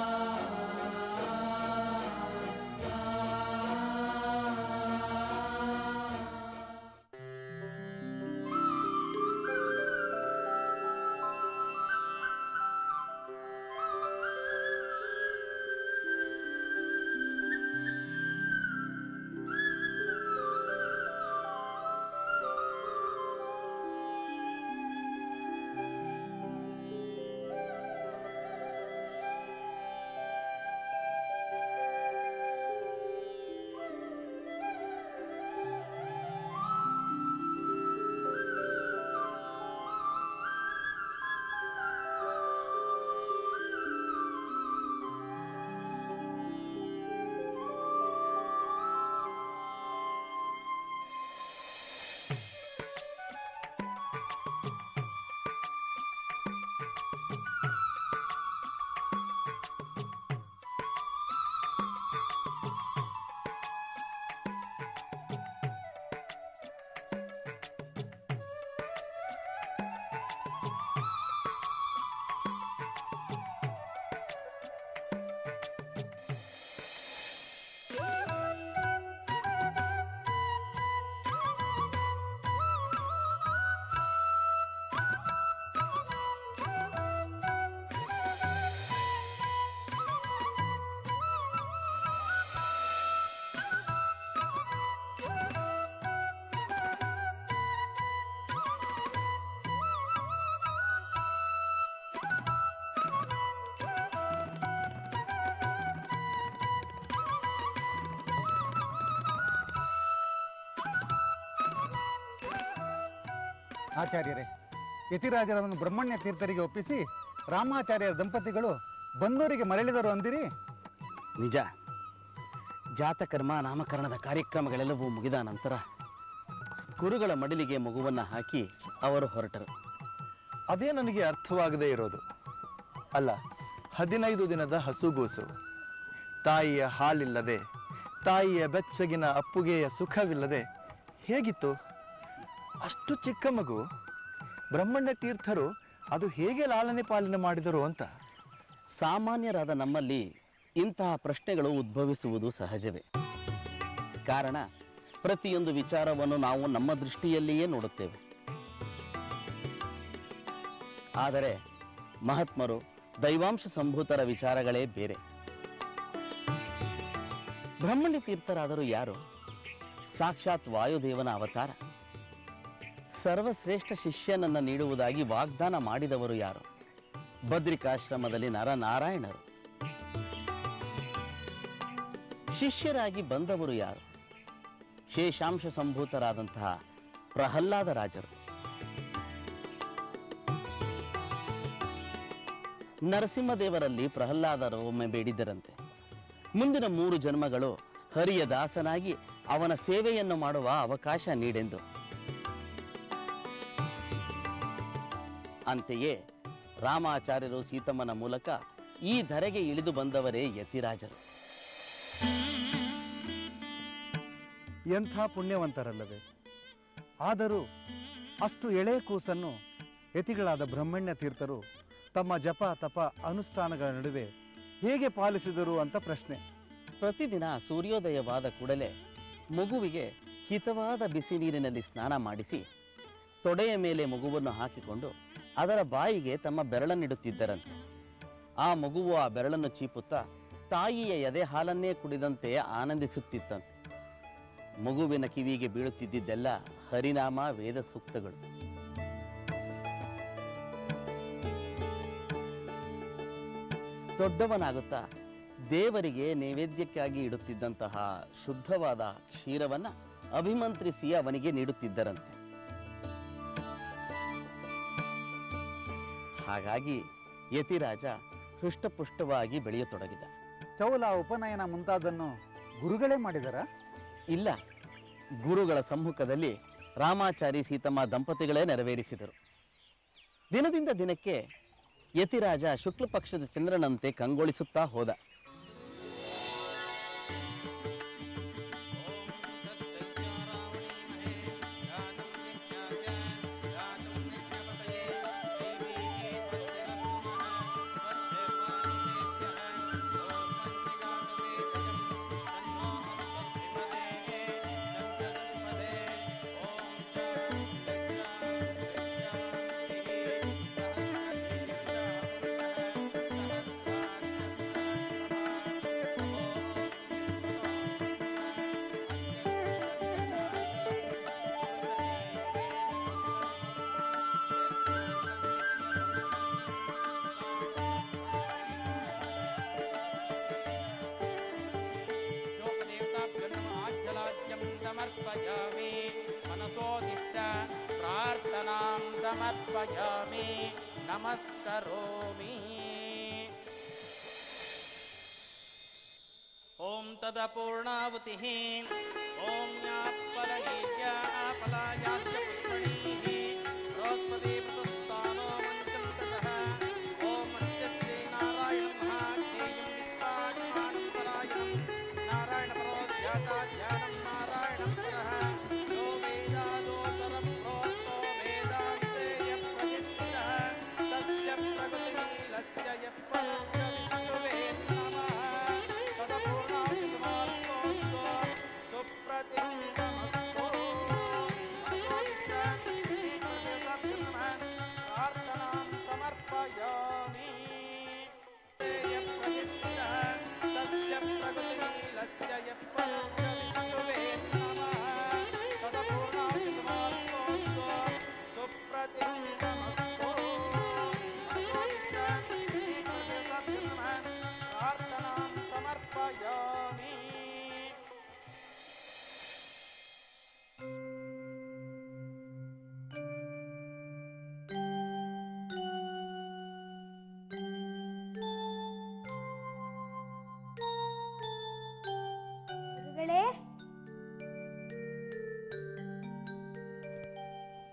ಆಚಾರ್ಯರೇ ಯತಿರಾಜರನ್ನು ಬ್ರಹ್ಮಣ್ಯ ತೀರ್ಥರಿಗೆ ಒಪ್ಪಿಸಿ ರಾಮಾಚಾರ್ಯರ ದಂಪತಿಗಳು ಬಂದೂರಿಗೆ ಮರಳಿದರು ಅಂದಿರಿ
ನಿಜ ಜಾತಕರ್ಮ ನಾಮಕರಣದ ಕಾರ್ಯಕ್ರಮಗಳೆಲ್ಲವೂ ಮುಗಿದ ನಂತರ ಗುರುಗಳ ಮಡಿಲಿಗೆ ಮಗುವನ್ನು ಹಾಕಿ ಅವರು ಹೊರಟರು
ಅದೇ ನನಗೆ ಅರ್ಥವಾಗದೇ ಇರೋದು ಅಲ್ಲ ಹದಿನೈದು ದಿನದ ಹಸುಗೂಸು ತಾಯಿಯ ಹಾಲಿಲ್ಲದೆ ತಾಯಿಯ ಬೆಚ್ಚಗಿನ ಅಪ್ಪುಗೆಯ ಸುಖವಿಲ್ಲದೆ ಹೇಗಿತ್ತು ಅಷ್ಟು ಚಿಕ್ಕ ಮಗು ಬ್ರಹ್ಮಣ್ಯ ತೀರ್ಥರು ಅದು ಹೇಗೆ ಲಾಲನೆ ಪಾಲನೆ ಮಾಡಿದರು ಅಂತ
ಸಾಮಾನ್ಯರಾದ ನಮ್ಮಲ್ಲಿ ಇಂತಹ ಪ್ರಶ್ನೆಗಳು ಉದ್ಭವಿಸುವುದು ಸಹಜವೇ ಕಾರಣ ಪ್ರತಿಯೊಂದು ವಿಚಾರವನ್ನು ನಾವು ನಮ್ಮ ದೃಷ್ಟಿಯಲ್ಲಿಯೇ ನೋಡುತ್ತೇವೆ ಆದರೆ ಮಹಾತ್ಮರು ದೈವಾಂಶ ಸಂಭೂತರ ವಿಚಾರಗಳೇ ಬೇರೆ ಬ್ರಹ್ಮಣ್ಯ ತೀರ್ಥರಾದರೂ ಯಾರು ಸಾಕ್ಷಾತ್ ವಾಯುದೇವನ ಅವತಾರ ಸರ್ವಶ್ರೇಷ್ಠ ಶಿಷ್ಯನನ್ನು ನೀಡುವುದಾಗಿ ವಾಗ್ದಾನ ಮಾಡಿದವರು ಯಾರು ಬದ್ರಿಕಾಶ್ರಮದಲ್ಲಿ ನರನಾರಾಯಣರು ಶಿಷ್ಯರಾಗಿ ಬಂದವರು ಯಾರು ಶೇಷಾಂಶ ಸಂಭೂತರಾದಂತಹ ಪ್ರಹ್ಲಾದ ರಾಜರು ನರಸಿಂಹದೇವರಲ್ಲಿ ಪ್ರಹ್ಲಾದರು ಒಮ್ಮೆ ಬೇಡಿದ್ದರಂತೆ ಮುಂದಿನ ಮೂರು ಜನ್ಮಗಳು ಹರಿಯ ದಾಸನಾಗಿ ಅವನ ಸೇವೆಯನ್ನು ಮಾಡುವ ಅವಕಾಶ ನೀಡೆಂದು ಅಂತೆಯೇ ರಾಮಾಚಾರ್ಯರು ಸೀತಮ್ಮನ ಮೂಲಕ ಈ ಧರೆಗೆ ಇಳಿದು ಬಂದವರೇ ಯತಿರಾಜರು
ಎಂಥ ಪುಣ್ಯವಂತರಲ್ಲವೇ ಆದರೂ ಅಷ್ಟು ಎಳೆ ಕೂಸನ್ನು ಯತಿಗಳಾದ ಬ್ರಹ್ಮಣ್ಯ ತೀರ್ಥರು ತಮ್ಮ ಜಪ ತಪ ಅನುಷ್ಠಾನಗಳ ನಡುವೆ ಹೇಗೆ ಪಾಲಿಸಿದರು ಅಂತ ಪ್ರಶ್ನೆ
ಪ್ರತಿದಿನ ಸೂರ್ಯೋದಯವಾದ ಕೂಡಲೇ ಮಗುವಿಗೆ ಹಿತವಾದ ಬಿಸಿ ನೀರಿನಲ್ಲಿ ಸ್ನಾನ ಮಾಡಿಸಿ ತೊಡೆಯ ಮೇಲೆ ಮಗುವನ್ನು ಹಾಕಿಕೊಂಡು ಅದರ ಬಾಯಿಗೆ ತಮ್ಮ ಬೆರಳನ್ನಿಡುತ್ತಿದ್ದರಂತೆ ಆ ಮಗುವು ಆ ಬೆರಳನ್ನು ಚೀಪುತ್ತಾ ತಾಯಿಯ ಎದೆ ಹಾಲನ್ನೇ ಕುಡಿದಂತೆ ಆನಂದಿಸುತ್ತಿತ್ತಂತೆ ಮಗುವಿನ ಕಿವಿಗೆ ಬೀಳುತ್ತಿದ್ದೆಲ್ಲ ಹರಿನಾಮ ವೇದ ಸೂಕ್ತಗಳು ದೊಡ್ಡವನಾಗುತ್ತಾ ದೇವರಿಗೆ ನೈವೇದ್ಯಕ್ಕಾಗಿ ಇಡುತ್ತಿದ್ದಂತಹ ಶುದ್ಧವಾದ ಕ್ಷೀರವನ್ನ ಅಭಿಮಂತ್ರಿಸಿ ಅವನಿಗೆ ನೀಡುತ್ತಿದ್ದರಂತೆ ಹಾಗಾಗಿ ಯತಿರಾಜ ಹೃಷ್ಟಪುಷ್ಟವಾಗಿ ಬೆಳೆಯತೊಡಗಿದ
ಚೌಲ ಉಪನಯನ ಮುಂತಾದನ್ನು ಗುರುಗಳೇ ಮಾಡಿದರ
ಇಲ್ಲ ಗುರುಗಳ ಸಮ್ಮುಖದಲ್ಲಿ ರಾಮಾಚಾರಿ ಸೀತಮ್ಮ ದಂಪತಿಗಳೇ ನೆರವೇರಿಸಿದರು ದಿನದಿಂದ ದಿನಕ್ಕೆ ಯತಿರಾಜ ಶುಕ್ಲ ಪಕ್ಷದ ಚಂದ್ರನಂತೆ ಕಂಗೊಳಿಸುತ್ತಾ ಹೋದ
आज्यलाज्यं समर्पयामि मनसोदिष्ट प्रार्थनां समर्पयामि नमस्करोमि ॐ तदपूर्णावतिः ॐ यापलनीत्या आपलायास्य पुष्पणीः बृहस्पति प्रदत्तानो मञ्चं ततः ॐ मञ्चत्रे नारायणं महाक्षेयं नारायणपरो ध्याता ध्यानं नारायणं परः यो वेदादोत्तरं प्रोक्तो वेदान्ते यः प्रतिष्ठितः तस्य प्रकृतिलीलस्य यः परस्य विष्णुवे नमः तदपूर्णाय समाप्तोऽस्तु सुप्रतिष्ठमस्तु प्रार्थनां समर्पयामि यः प्रतिष्ठितः तस्य प्रकृतिलीलस्य यः परस्य विष्णुवे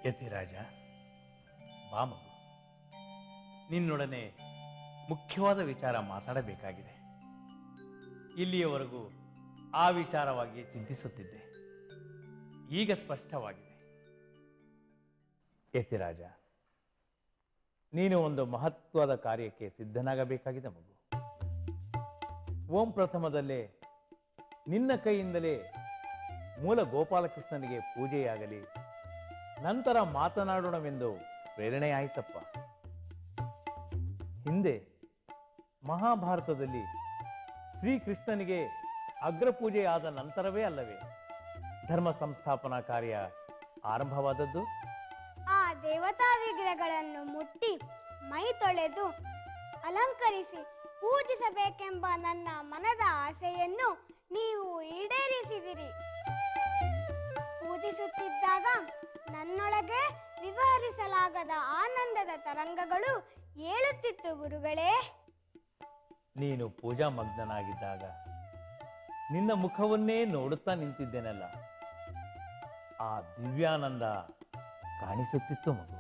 ಯತಿರಾಜ ಬಾ ಮಗು ನಿನ್ನೊಡನೆ ಮುಖ್ಯವಾದ ವಿಚಾರ ಮಾತಾಡಬೇಕಾಗಿದೆ ಇಲ್ಲಿಯವರೆಗೂ ಆ ವಿಚಾರವಾಗಿ ಚಿಂತಿಸುತ್ತಿದ್ದೆ ಈಗ ಸ್ಪಷ್ಟವಾಗಿದೆ ಯತಿರಾಜ ನೀನು ಒಂದು ಮಹತ್ವದ ಕಾರ್ಯಕ್ಕೆ ಸಿದ್ಧನಾಗಬೇಕಾಗಿದೆ ಮಗು ಓಂ ಪ್ರಥಮದಲ್ಲೇ ನಿನ್ನ ಕೈಯಿಂದಲೇ ಮೂಲ ಗೋಪಾಲಕೃಷ್ಣನಿಗೆ ಪೂಜೆಯಾಗಲಿ ನಂತರ ಮಾತನಾಡೋಣವೆಂದು ಪ್ರೇರಣೆಯಾಯಿತಪ್ಪ ಹಿಂದೆ ಮಹಾಭಾರತದಲ್ಲಿ ಶ್ರೀಕೃಷ್ಣನಿಗೆ ಅಗ್ರಪೂಜೆ ಆದ ನಂತರವೇ ಅಲ್ಲವೇ ಧರ್ಮ ಸಂಸ್ಥಾಪನಾ ಕಾರ್ಯ ಆರಂಭವಾದದ್ದು
ಆ ದೇವತಾ ವಿಗ್ರಹಗಳನ್ನು ಮುಟ್ಟಿ ಮೈ ತೊಳೆದು ಅಲಂಕರಿಸಿ ಪೂಜಿಸಬೇಕೆಂಬ ನನ್ನ ಮನದ ಆಸೆಯನ್ನು ನೀವು ಈಡೇರಿಸಿದಿರಿ ಪೂಜಿಸುತ್ತಿದ್ದಾಗ ನನ್ನೊಳಗೆ ವಿವರಿಸಲಾಗದ ಆನಂದದ ತರಂಗಗಳು ಏಳುತ್ತಿತ್ತು ಗುರುಗಳೇ
ನೀನು ಪೂಜಾ ಮಗ್ನನಾಗಿದ್ದಾಗ ನಿನ್ನ ಮುಖವನ್ನೇ ನೋಡುತ್ತಾ ನಿಂತಿದ್ದೇನಲ್ಲ ಆ ದಿವ್ಯಾನಂದ ಕಾಣಿಸುತ್ತಿತ್ತು ಮಗು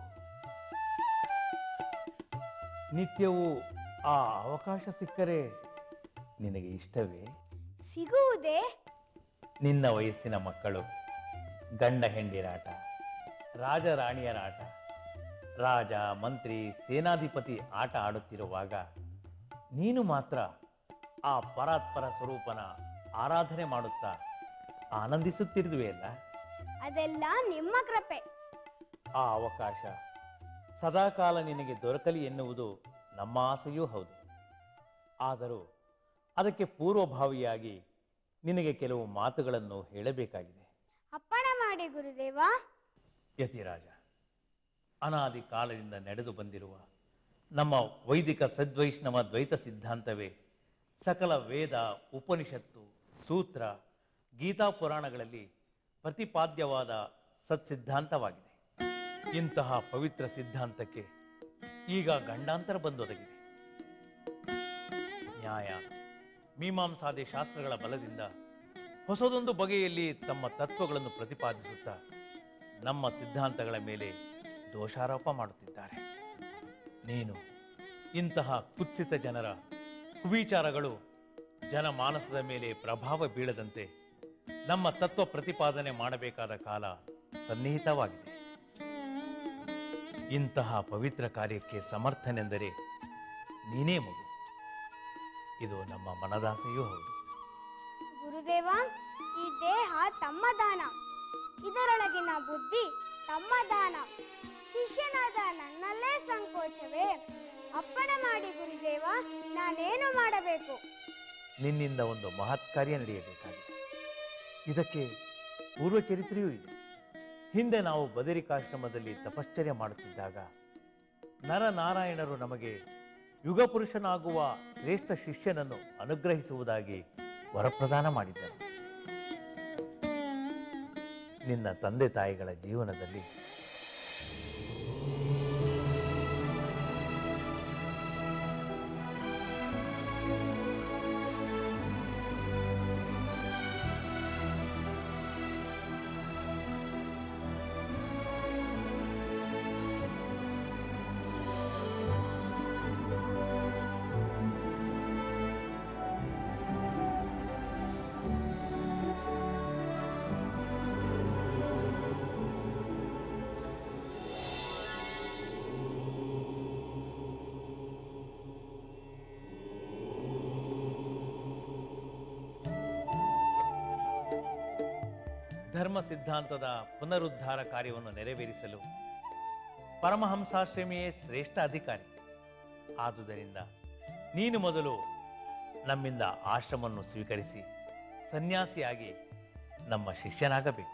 ನಿತ್ಯವೂ ಆ ಅವಕಾಶ ಸಿಕ್ಕರೆ ನಿನಗೆ ಇಷ್ಟವೇ
ಸಿಗುವುದೇ
ನಿನ್ನ ವಯಸ್ಸಿನ ಮಕ್ಕಳು ಗಂಡ ಹೆಂಡಿರಾಟ ರಾಜರಾಣಿಯರ ಆಟ ರಾಜ ಮಂತ್ರಿ ಸೇನಾಧಿಪತಿ ಆಟ ಆಡುತ್ತಿರುವಾಗ ನೀನು ಮಾತ್ರ ಆ ಪರಾತ್ಪರ ಸ್ವರೂಪನ ಆರಾಧನೆ ಮಾಡುತ್ತಾ ಆನಂದಿಸುತ್ತಿರುವೆಯಲ್ಲ
ಅದೆಲ್ಲ ನಿಮ್ಮ ಕೃಪೆ
ಆ ಅವಕಾಶ ಸದಾಕಾಲ ನಿನಗೆ ದೊರಕಲಿ ಎನ್ನುವುದು ನಮ್ಮ ಆಸೆಯೂ ಹೌದು ಆದರೂ ಅದಕ್ಕೆ ಪೂರ್ವಭಾವಿಯಾಗಿ ನಿನಗೆ ಕೆಲವು ಮಾತುಗಳನ್ನು ಹೇಳಬೇಕಾಗಿದೆ
ಅಪ್ಪಣೆ ಮಾಡಿ ಗುರುದೇವ
ಯತಿರಾಜ ಅನಾದಿ ಕಾಲದಿಂದ ನಡೆದು ಬಂದಿರುವ ನಮ್ಮ ವೈದಿಕ ಸದ್ವೈಷ್ಣವ ದ್ವೈತ ಸಿದ್ಧಾಂತವೇ ಸಕಲ ವೇದ ಉಪನಿಷತ್ತು ಸೂತ್ರ ಗೀತಾ ಪುರಾಣಗಳಲ್ಲಿ ಪ್ರತಿಪಾದ್ಯವಾದ ಸತ್ಸಿದ್ಧಾಂತವಾಗಿದೆ ಇಂತಹ ಪವಿತ್ರ ಸಿದ್ಧಾಂತಕ್ಕೆ ಈಗ ಗಂಡಾಂತರ ಬಂದೊದಗಿದೆ ನ್ಯಾಯ ಮೀಮಾಂಸಾದಿ ಶಾಸ್ತ್ರಗಳ ಬಲದಿಂದ ಹೊಸದೊಂದು ಬಗೆಯಲ್ಲಿ ತಮ್ಮ ತತ್ವಗಳನ್ನು ಪ್ರತಿಪಾದಿಸುತ್ತಾ ನಮ್ಮ ಸಿದ್ಧಾಂತಗಳ ಮೇಲೆ ದೋಷಾರೋಪ ಮಾಡುತ್ತಿದ್ದಾರೆ ನೀನು ಇಂತಹ ಕುತ್ಸಿತ ಜನರ ಕುವಿಚಾರಗಳು ಜನಮಾನಸದ ಮೇಲೆ ಪ್ರಭಾವ ಬೀಳದಂತೆ ನಮ್ಮ ತತ್ವ ಪ್ರತಿಪಾದನೆ ಮಾಡಬೇಕಾದ ಕಾಲ ಸನ್ನಿಹಿತವಾಗಿದೆ ಇಂತಹ ಪವಿತ್ರ ಕಾರ್ಯಕ್ಕೆ ಸಮರ್ಥನೆಂದರೆ ನೀನೇ ಮಗು ಇದು ನಮ್ಮ ಮನದಾಸೆಯೂ ಹೌದು
ಗುರುದೇವ ಈ ದೇಹ ತಮ್ಮ ದಾನ ಇದರೊಳಗಿನ ಬುದ್ಧಿ ತಮ್ಮ ದಾನ ಶಿಷ್ಯನಾದ ನನ್ನಲ್ಲೇ ಸಂಕೋಚವೇ ಅಪ್ಪಣೆ ಮಾಡಿ ಗುರುದೇವ ನಾನೇನು ಮಾಡಬೇಕು
ನಿನ್ನಿಂದ ಒಂದು ಮಹತ್ ಕಾರ್ಯ ನಡೆಯಬೇಕಾಗಿದೆ ಇದಕ್ಕೆ ಪೂರ್ವ ಚರಿತ್ರೆಯೂ ಇದೆ ಹಿಂದೆ ನಾವು ಬದರಿಕಾಶ್ರಮದಲ್ಲಿ ತಪಶ್ಚರ್ಯ ಮಾಡುತ್ತಿದ್ದಾಗ ನರನಾರಾಯಣರು ನಮಗೆ ಯುಗಪುರುಷನಾಗುವ ಶ್ರೇಷ್ಠ ಶಿಷ್ಯನನ್ನು ಅನುಗ್ರಹಿಸುವುದಾಗಿ ವರಪ್ರದಾನ ಮಾಡಿದ್ದರು ನಿನ್ನ ತಂದೆ ತಾಯಿಗಳ ಜೀವನದಲ್ಲಿ ಧರ್ಮ ಸಿದ್ಧಾಂತದ ಪುನರುದ್ಧಾರ ಕಾರ್ಯವನ್ನು ನೆರವೇರಿಸಲು ಪರಮಹಂಸಾಶ್ರಮಿಯೇ ಶ್ರೇಷ್ಠ ಅಧಿಕಾರಿ ಆದುದರಿಂದ ನೀನು ಮೊದಲು ನಮ್ಮಿಂದ ಆಶ್ರಮವನ್ನು ಸ್ವೀಕರಿಸಿ ಸನ್ಯಾಸಿಯಾಗಿ ನಮ್ಮ ಶಿಷ್ಯನಾಗಬೇಕು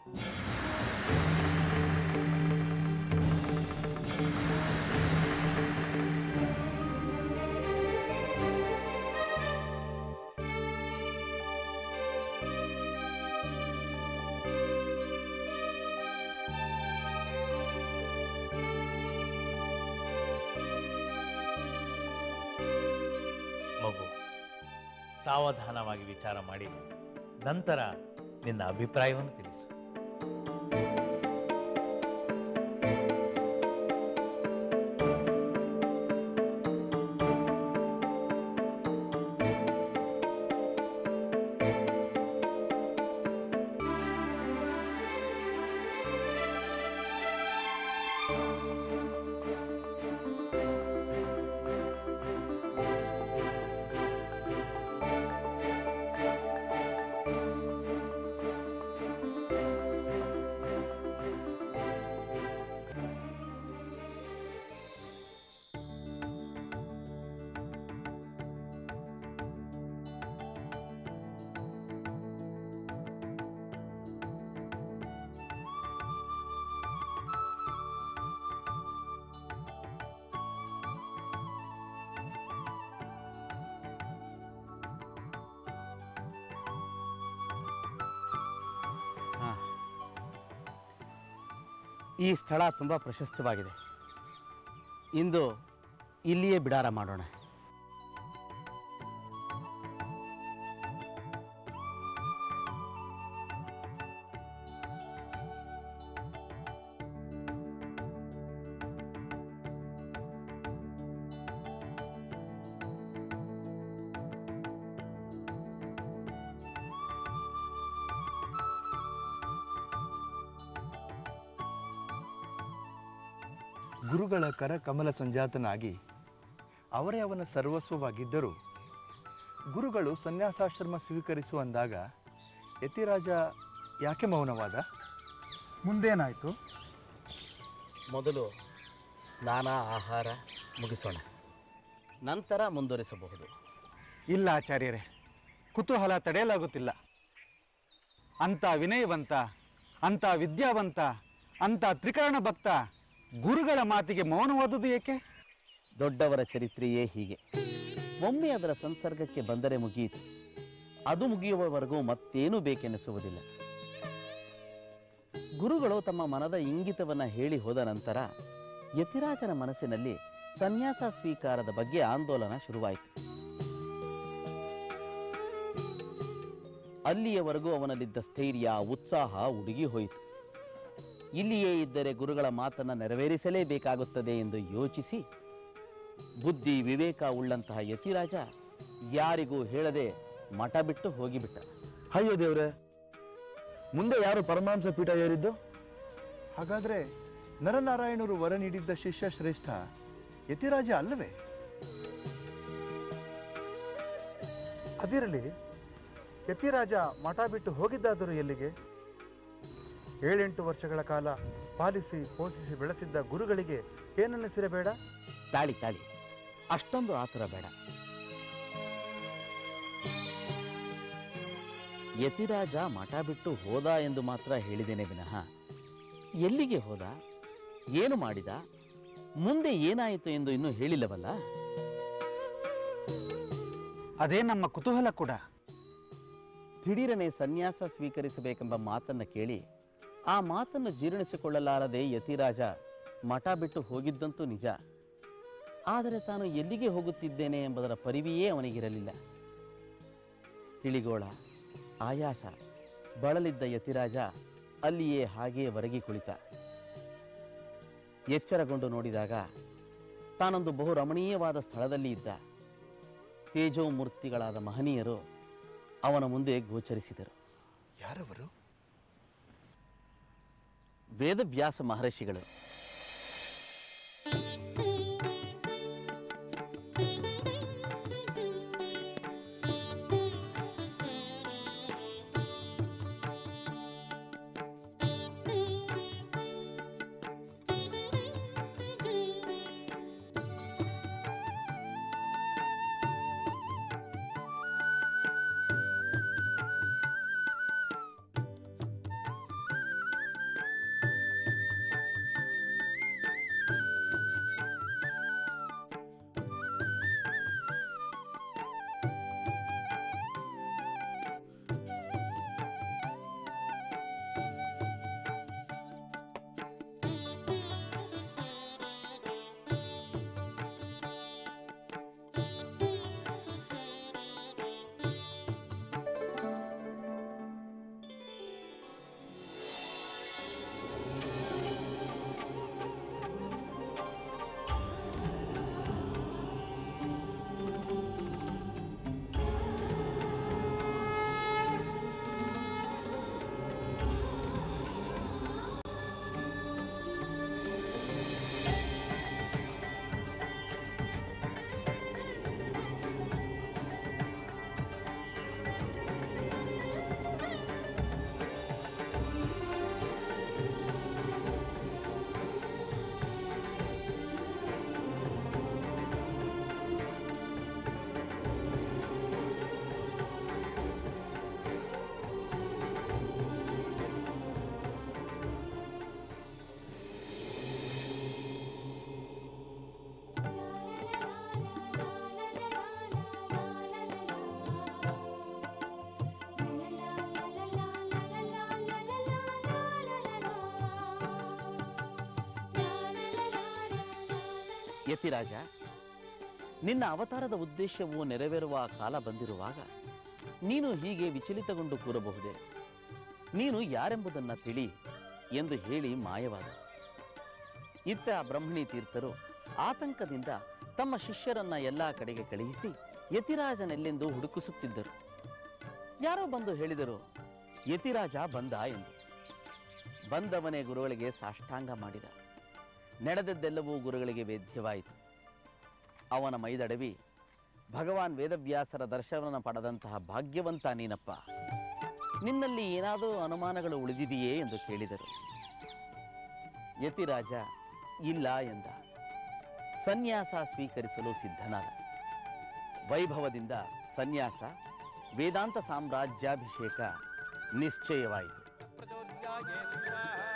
ಮಗು ಸಾವಧಾನವಾಗಿ ವಿಚಾರ ಮಾಡಿ ನಂತರ ನಿನ್ನ ಅಭಿಪ್ರಾಯವನ್ನು ತಿಳಿಸು
ಈ ಸ್ಥಳ ತುಂಬ ಪ್ರಶಸ್ತವಾಗಿದೆ ಇಂದು ಇಲ್ಲಿಯೇ ಬಿಡಾರ ಮಾಡೋಣ
ಗುರುಗಳ ಕರ ಕಮಲ ಸಂಜಾತನಾಗಿ ಅವರೇ ಅವನ ಸರ್ವಸ್ವವಾಗಿದ್ದರು ಗುರುಗಳು ಸನ್ಯಾಸಾಶ್ರಮ ಸ್ವೀಕರಿಸು ಅಂದಾಗ ಯತಿರಾಜ ಯಾಕೆ ಮೌನವಾದ
ಮುಂದೇನಾಯಿತು
ಮೊದಲು ಸ್ನಾನ ಆಹಾರ ಮುಗಿಸೋಣ ನಂತರ ಮುಂದುವರಿಸಬಹುದು
ಇಲ್ಲ ಆಚಾರ್ಯರೇ ಕುತೂಹಲ ತಡೆಯಲಾಗುತ್ತಿಲ್ಲ ಅಂಥ ವಿನಯವಂತ ಅಂಥ ವಿದ್ಯಾವಂತ ಅಂಥ ತ್ರಿಕರಣ ಭಕ್ತ ಗುರುಗಳ ಮಾತಿಗೆ ಮೌನವಾದುದು ಏಕೆ
ದೊಡ್ಡವರ ಚರಿತ್ರೆಯೇ ಹೀಗೆ ಒಮ್ಮೆ ಅದರ ಸಂಸರ್ಗಕ್ಕೆ ಬಂದರೆ ಮುಗಿಯಿತು ಅದು ಮುಗಿಯುವವರೆಗೂ ಮತ್ತೇನೂ ಬೇಕೆನಿಸುವುದಿಲ್ಲ ಗುರುಗಳು ತಮ್ಮ ಮನದ ಇಂಗಿತವನ್ನು ಹೇಳಿ ಹೋದ ನಂತರ ಯತಿರಾಜನ ಮನಸ್ಸಿನಲ್ಲಿ ಸನ್ಯಾಸ ಸ್ವೀಕಾರದ ಬಗ್ಗೆ ಆಂದೋಲನ ಶುರುವಾಯಿತು ಅಲ್ಲಿಯವರೆಗೂ ಅವನಲ್ಲಿದ್ದ ಸ್ಥೈರ್ಯ ಉತ್ಸಾಹ ಉಡುಗಿ ಹೋಯಿತು ಇಲ್ಲಿಯೇ ಇದ್ದರೆ ಗುರುಗಳ ಮಾತನ್ನು ನೆರವೇರಿಸಲೇಬೇಕಾಗುತ್ತದೆ ಎಂದು ಯೋಚಿಸಿ ಬುದ್ಧಿ ವಿವೇಕ ಉಳ್ಳಂತಹ ಯತಿರಾಜ ಯಾರಿಗೂ ಹೇಳದೆ ಮಠ ಬಿಟ್ಟು ಹೋಗಿಬಿಟ್ಟ
ಅಯ್ಯೋ ದೇವ್ರೆ ಮುಂದೆ ಯಾರು ಪರಮಾಂಸ ಪೀಠ ಏರಿದ್ದು ಹಾಗಾದ್ರೆ ನರನಾರಾಯಣರು ವರ ನೀಡಿದ್ದ ಶಿಷ್ಯ ಶ್ರೇಷ್ಠ ಯತಿರಾಜ ಅಲ್ಲವೇ
ಅದಿರಲಿ ಯತಿರಾಜ ಮಠ ಬಿಟ್ಟು ಹೋಗಿದ್ದಾದರೂ ಎಲ್ಲಿಗೆ ಏಳೆಂಟು ವರ್ಷಗಳ ಕಾಲ ಪಾಲಿಸಿ ಪೋಷಿಸಿ ಬೆಳೆಸಿದ್ದ ಗುರುಗಳಿಗೆ ಏನನ್ನಿಸಿರಬೇಡ
ತಾಳಿ ತಾಳಿ ಅಷ್ಟೊಂದು ಆತುರ ಬೇಡ ಯತಿರಾಜ ಮಠ ಬಿಟ್ಟು ಹೋದ ಎಂದು ಮಾತ್ರ ಹೇಳಿದ್ದೇನೆ ವಿನಃ ಎಲ್ಲಿಗೆ ಹೋದ ಏನು ಮಾಡಿದ ಮುಂದೆ ಏನಾಯಿತು ಎಂದು ಇನ್ನೂ ಹೇಳಿಲ್ಲವಲ್ಲ
ಅದೇ ನಮ್ಮ ಕುತೂಹಲ ಕೂಡ
ದಿಢೀರನೆ ಸನ್ಯಾಸ ಸ್ವೀಕರಿಸಬೇಕೆಂಬ ಮಾತನ್ನು ಕೇಳಿ ಆ ಮಾತನ್ನು ಜೀರ್ಣಿಸಿಕೊಳ್ಳಲಾರದೆ ಯತಿರಾಜ ಮಠ ಬಿಟ್ಟು ಹೋಗಿದ್ದಂತೂ ನಿಜ ಆದರೆ ತಾನು ಎಲ್ಲಿಗೆ ಹೋಗುತ್ತಿದ್ದೇನೆ ಎಂಬುದರ ಪರಿವೆಯೇ ಅವನಿಗಿರಲಿಲ್ಲ ತಿಳಿಗೋಳ ಆಯಾಸ ಬಳಲಿದ್ದ ಯತಿರಾಜ ಅಲ್ಲಿಯೇ ಹಾಗೆಯೇ ಹೊರಗಿ ಕುಳಿತ ಎಚ್ಚರಗೊಂಡು ನೋಡಿದಾಗ ತಾನೊಂದು ಬಹು ರಮಣೀಯವಾದ ಸ್ಥಳದಲ್ಲಿ ಇದ್ದ ತೇಜೋಮೂರ್ತಿಗಳಾದ ಮಹನೀಯರು ಅವನ ಮುಂದೆ ಗೋಚರಿಸಿದರು
ಯಾರವರು
ವೇದವ್ಯಾಸ ಮಹರ್ಷಿಗಳು ಯತಿರಾಜ ನಿನ್ನ ಅವತಾರದ ಉದ್ದೇಶವು ನೆರವೇರುವ ಕಾಲ ಬಂದಿರುವಾಗ ನೀನು ಹೀಗೆ ವಿಚಲಿತಗೊಂಡು ಕೂರಬಹುದೇ ನೀನು ಯಾರೆಂಬುದನ್ನು ತಿಳಿ ಎಂದು ಹೇಳಿ ಮಾಯವಾದ ಇತ್ತ ಬ್ರಹ್ಮಣಿ ತೀರ್ಥರು ಆತಂಕದಿಂದ ತಮ್ಮ ಶಿಷ್ಯರನ್ನ ಎಲ್ಲ ಕಡೆಗೆ ಕಳುಹಿಸಿ ಯತಿರಾಜನೆಲ್ಲೆಂದು ಹುಡುಕಿಸುತ್ತಿದ್ದರು ಯಾರೋ ಬಂದು ಹೇಳಿದರು ಯತಿರಾಜ ಬಂದ ಎಂದು ಬಂದವನೇ ಗುರುಗಳಿಗೆ ಸಾಷ್ಟಾಂಗ ಮಾಡಿದ ನಡೆದದ್ದೆಲ್ಲವೂ ಗುರುಗಳಿಗೆ ವೇದ್ಯವಾಯಿತು ಅವನ ಮೈದಡವಿ ಭಗವಾನ್ ವೇದವ್ಯಾಸರ ದರ್ಶನವನ್ನು ಪಡೆದಂತಹ ಭಾಗ್ಯವಂತ ನೀನಪ್ಪ ನಿನ್ನಲ್ಲಿ ಏನಾದರೂ ಅನುಮಾನಗಳು ಉಳಿದಿದೆಯೇ ಎಂದು ಕೇಳಿದರು ಯತಿರಾಜ ಇಲ್ಲ ಎಂದ ಸನ್ಯಾಸ ಸ್ವೀಕರಿಸಲು ಸಿದ್ಧನಾದ ವೈಭವದಿಂದ ಸನ್ಯಾಸ ವೇದಾಂತ ಸಾಮ್ರಾಜ್ಯಾಭಿಷೇಕ ನಿಶ್ಚಯವಾಯಿತು
ಪ್ರಚೋದ್ಯಾಯೇತ್